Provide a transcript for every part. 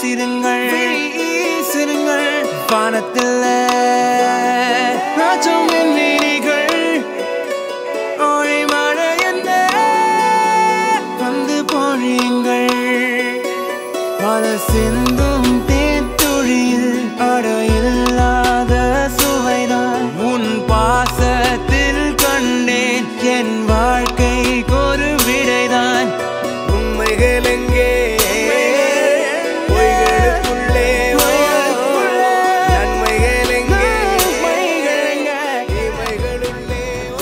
வீசிருங்கள் வீசிருங்கள் வானத்தில் நாச்சம் என் வீணிகள் ஒளி மழை என்ன வந்து பொழியுங்கள் பல சிந்தும் தேத்துழியில் அடையில்லாத சுவைதான் உன் பாசத்தில் கண்டேன் என் வாழ்க்கைக்கு ஒரு விடைதான் உண்மைகள் எங்கே பொய்களுக்குள்ளே நன்மைகள் எங்கே இமைகளுள்ளே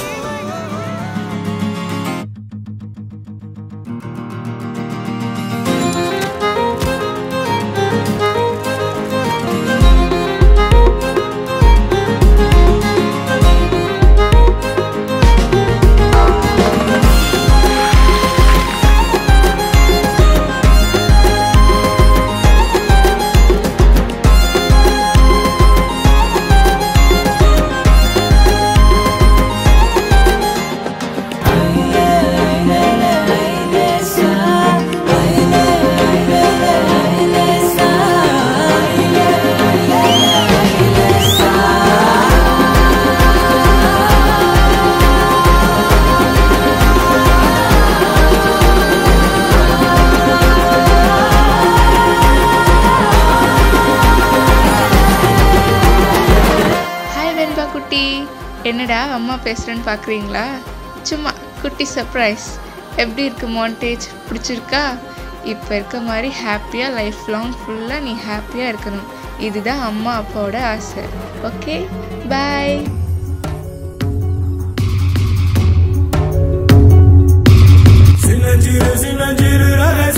ஹாய் வெண்பா குட்டி என்னடா அம்மா பேசுகிறேன்னு பார்க்குறீங்களா சும்மா குட்டி சர்ப்ரைஸ் எப்படி இருக்கு மாண்டேஜ் பிடிச்சிருக்கா இப்போ இருக்க மாதிரி ஹாப்பியாக லைஃப் லாங் ஃபுல்லாக நீ ஹாப்பியாக இருக்கணும் இதுதான் அம்மா அப்பாவோட ஆசை ஓகே பாய் சின்னஞ்சிறு சின்னஞ்சிறு ரகசிய